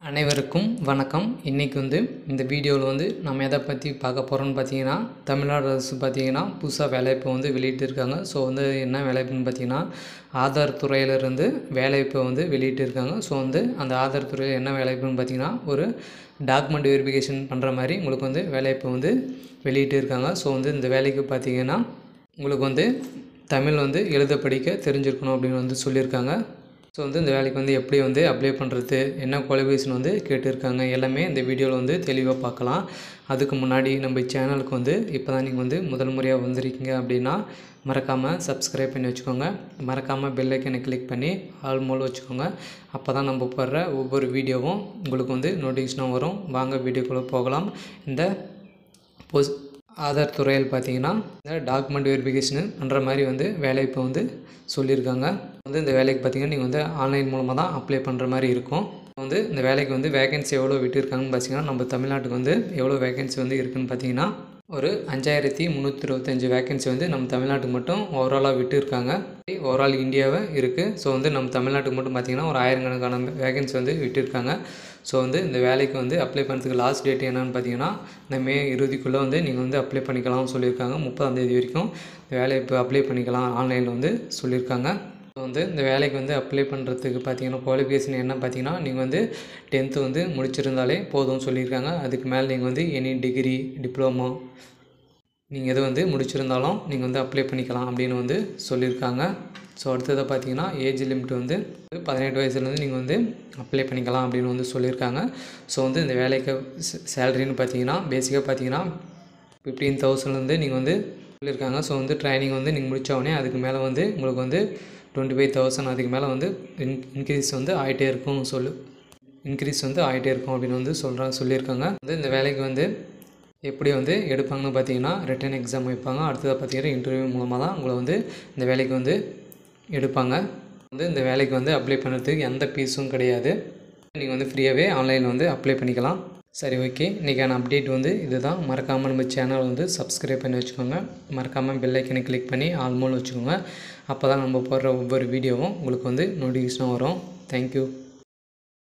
அனைவருக்கும் வணக்கம் இன்றைக்கி வந்து இந்த வீடியோவில் வந்து நம்ம எதை பற்றி பார்க்க போகிறோம்னு பார்த்தீங்கன்னா தமிழ்நாடு அரசு பார்த்தீங்கன்னா புதுசாக வேலைவாய்ப்பு வந்து வெளியிட்டிருக்காங்க ஸோ வந்து என்ன வேலைவாய்ப்புன்னு பார்த்தீங்கன்னா ஆதார் துறையிலிருந்து வேலைவாய்ப்பை வந்து வெளியிட்டிருக்காங்க ஸோ வந்து அந்த ஆதார் துறையில் என்ன வேலைவாய்ப்புன்னு பார்த்தீங்கன்னா ஒரு டாக்குமெண்ட் வெரிஃபிகேஷன் பண்ணுற மாதிரி உங்களுக்கு வந்து வேலைவாய்ப்பு வந்து வெளியிட்டிருக்காங்க ஸோ வந்து இந்த வேலைக்கு பார்த்தீங்கன்னா உங்களுக்கு வந்து தமிழ் வந்து எழுத படிக்க தெரிஞ்சிருக்கணும் அப்படின்னு வந்து சொல்லியிருக்காங்க ஸோ வந்து இந்த வேலைக்கு வந்து எப்படி வந்து அப்ளை பண்ணுறது என்ன குவாலிஃபிகேஷன் வந்து கேட்டிருக்காங்க எல்லாமே இந்த வீடியோவில் வந்து தெளிவாக பார்க்கலாம் அதுக்கு முன்னாடி நம்ம சேனலுக்கு வந்து இப்போ தான் நீங்கள் வந்து முதல் முறையாக வந்திருக்கீங்க அப்படின்னா மறக்காமல் சப்ஸ்கிரைப் பண்ணி வச்சுக்கோங்க மறக்காமல் பெல் ஐக்கனை கிளிக் பண்ணி ஆல் மோல் வச்சுக்கோங்க அப்போ தான் நம்ம போடுற ஒவ்வொரு வீடியோவும் உங்களுக்கு வந்து நோட்டிஃபிகேஷனாக வரும் வாங்க வீடியோக்குள்ளே போகலாம் இந்த போஸ் ஆதார் துறையில் பார்த்தீங்கன்னா இந்த டாக்குமெண்ட் வெரிஃபிகேஷனு பண்ணுற மாதிரி வந்து வேலைவாய்ப்பு வந்து சொல்லியிருக்காங்க வந்து இந்த வேலைக்கு பார்த்தீங்கன்னா நீங்கள் வந்து ஆன்லைன் மூலமாக தான் அப்ளை பண்ணுற மாதிரி இருக்கும் வந்து இந்த வேலைக்கு வந்து வேகன்சி எவ்வளோ விட்டுருக்காங்கன்னு பார்த்தீங்கன்னா நம்ம தமிழ்நாட்டுக்கு வந்து எவ்வளோ வேகன்சி வந்து இருக்குதுன்னு பார்த்தீங்கன்னா ஒரு அஞ்சாயிரத்தி முந்நூற்றி இருபத்தஞ்சி வேகன்சி வந்து நம்ம தமிழ்நாட்டுக்கு மட்டும் ஓவராலாக விட்டுருக்காங்க ஓவரால் இந்தியாவை இருக்குது ஸோ வந்து நம்ம தமிழ்நாட்டுக்கு மட்டும் பார்த்திங்கன்னா ஒரு ஆயிரக்கணக்கான வேகன்சி வந்து விட்டுருக்காங்க ஸோ வந்து இந்த வேலைக்கு வந்து அப்ளை பண்ணுறதுக்கு லாஸ்ட் டேட் என்னென்னு பார்த்தீங்கன்னா இந்த மே இறுதிக்குள்ளே வந்து நீங்கள் வந்து அப்ளை பண்ணிக்கலாம்னு சொல்லியிருக்காங்க முப்பதாம் தேதி வரைக்கும் இந்த வேலையை இப்போ அப்ளை பண்ணிக்கலாம் ஆன்லைனில் வந்து சொல்லியிருக்காங்க ஸோ வந்து இந்த வேலைக்கு வந்து அப்ளை பண்ணுறதுக்கு பார்த்தீங்கன்னா குவாலிஃபிகேஷன் என்ன பார்த்தீங்கன்னா நீங்கள் வந்து டென்த்து வந்து முடிச்சிருந்தாலே போதும்னு சொல்லியிருக்காங்க அதுக்கு மேலே நீங்கள் வந்து எனி டிகிரி டிப்ளமோ நீங்கள் எது வந்து முடிச்சிருந்தாலும் நீங்கள் வந்து அப்ளை பண்ணிக்கலாம் அப்படின்னு வந்து சொல்லியிருக்காங்க ஸோ அடுத்ததை பார்த்தீங்கன்னா ஏஜ் லிமிட் வந்து பதினெட்டு வயசுலேருந்து நீங்கள் வந்து அப்ளை பண்ணிக்கலாம் அப்படின்னு வந்து சொல்லியிருக்காங்க ஸோ வந்து இந்த வேலைக்கு சேலரின்னு பார்த்தீங்கன்னா பேசிக்காக பார்த்தீங்கன்னா ஃபிஃப்டீன் தௌசண்ட்லேருந்து நீங்கள் வந்து சொல்லியிருக்காங்க ஸோ வந்து ட்ரைனிங் வந்து நீங்கள் முடித்த உடனே அதுக்கு மேலே வந்து உங்களுக்கு வந்து டுவெண்ட்டி ஃபைவ் தௌசண்ட் அதுக்கு மேலே வந்து இன் இன்க்ரீஸ் வந்து ஆகிட்டே இருக்கும் சொல்லு இன்க்ரீஸ் வந்து ஆகிட்டே இருக்கும் அப்படின்னு வந்து சொல்கிறாங்க சொல்லியிருக்காங்க வந்து இந்த வேலைக்கு வந்து எப்படி வந்து எடுப்பாங்கன்னு பார்த்தீங்கன்னா ரிட்டன் எக்ஸாம் வைப்பாங்க அடுத்ததாக பார்த்தீங்கன்னா இன்டர்வியூ மூலமாக தான் உங்களை வந்து இந்த வேலைக்கு வந்து எடுப்பாங்க வந்து இந்த வேலைக்கு வந்து அப்ளை பண்ணுறதுக்கு எந்த ஃபீஸும் கிடையாது நீங்கள் வந்து ஃப்ரீயாகவே ஆன்லைனில் வந்து அப்ளை பண்ணிக்கலாம் சரி ஓகே இன்றைக்கான அப்டேட் வந்து இதுதான் மறக்காமல் நம்ம சேனல் வந்து சப்ஸ்கிரைப் பண்ணி வச்சுக்கோங்க மறக்காமல் பெல் ஐக்கனை கிளிக் பண்ணி ஆல்மோல் வச்சுக்கோங்க அப்போ தான் நம்ம போடுற ஒவ்வொரு வீடியோவும் உங்களுக்கு வந்து நோட்டிஃபிகேஷனாக வரும் தேங்க்யூ